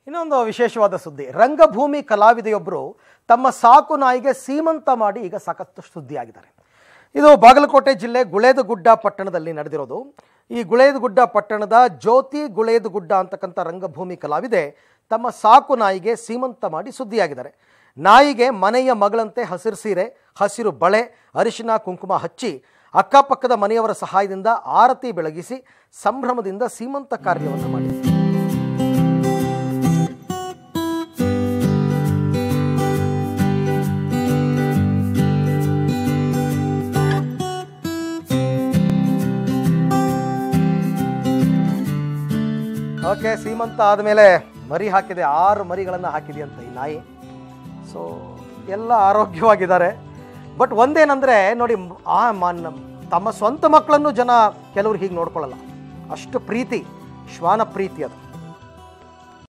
ಇನ್ನೊಂದು ವಿಶೇಷವಾದ ಸುದ್ದಿ ರಂಗಭೂಮಿ ಕಲಾವಿದೆಯೊಬ್ಬರು ತಮ್ಮ ಸಾಕು ನಾಯಿಗೆ ಸೀಮಂತ ಮಾಡಿ ಈಗ ಸಾಕಷ್ಟು ಸುದ್ದಿಯಾಗಿದ್ದಾರೆ ಇದು ಬಾಗಲಕೋಟೆ ಜಿಲ್ಲೆ ಗುಳೇದಗುಡ್ಡ ಪಟ್ಟಣದಲ್ಲಿ ನಡೆದಿರೋದು ಈ ಗುಳೇದಗುಡ್ಡ ಪಟ್ಟಣದ ಜ್ಯೋತಿ ಗುಳೇದಗುಡ್ಡ ಅಂತಕ್ಕಂಥ ರಂಗಭೂಮಿ ಕಲಾವಿದೆ ತಮ್ಮ ಸಾಕು ನಾಯಿಗೆ ಸೀಮಂತ ಮಾಡಿ ಸುದ್ದಿಯಾಗಿದ್ದಾರೆ ನಾಯಿಗೆ ಮನೆಯ ಮಗಳಂತೆ ಹಸಿರು ಸೀರೆ ಹಸಿರು ಬಳೆ ಅರಿಶಿನ ಕುಂಕುಮ ಹಚ್ಚಿ ಅಕ್ಕಪಕ್ಕದ ಮನೆಯವರ ಸಹಾಯದಿಂದ ಆರತಿ ಬೆಳಗಿಸಿ ಸಂಭ್ರಮದಿಂದ ಸೀಮಂತ ಕಾರ್ಯವನ್ನು ಮಾಡಿದ್ದಾರೆ ಓಕೆ ಸೀಮಂತ ಆದಮೇಲೆ ಮರಿ ಹಾಕಿದೆ ಆರು ಮರಿಗಳನ್ನು ಹಾಕಿದೆ ಅಂತ ಈ ನಾಯಿ ಸೊ ಎಲ್ಲ ಆರೋಗ್ಯವಾಗಿದ್ದಾರೆ ಬಟ್ ಒಂದೇನಂದರೆ ನೋಡಿ ಆ ಮನ್ ತಮ್ಮ ಸ್ವಂತ ಮಕ್ಕಳನ್ನು ಜನ ಕೆಲವ್ರು ಹೀಗೆ ನೋಡ್ಕೊಳ್ಳಲ್ಲ ಅಷ್ಟು ಪ್ರೀತಿ ಶ್ವಾನ ಪ್ರೀತಿ ಅದು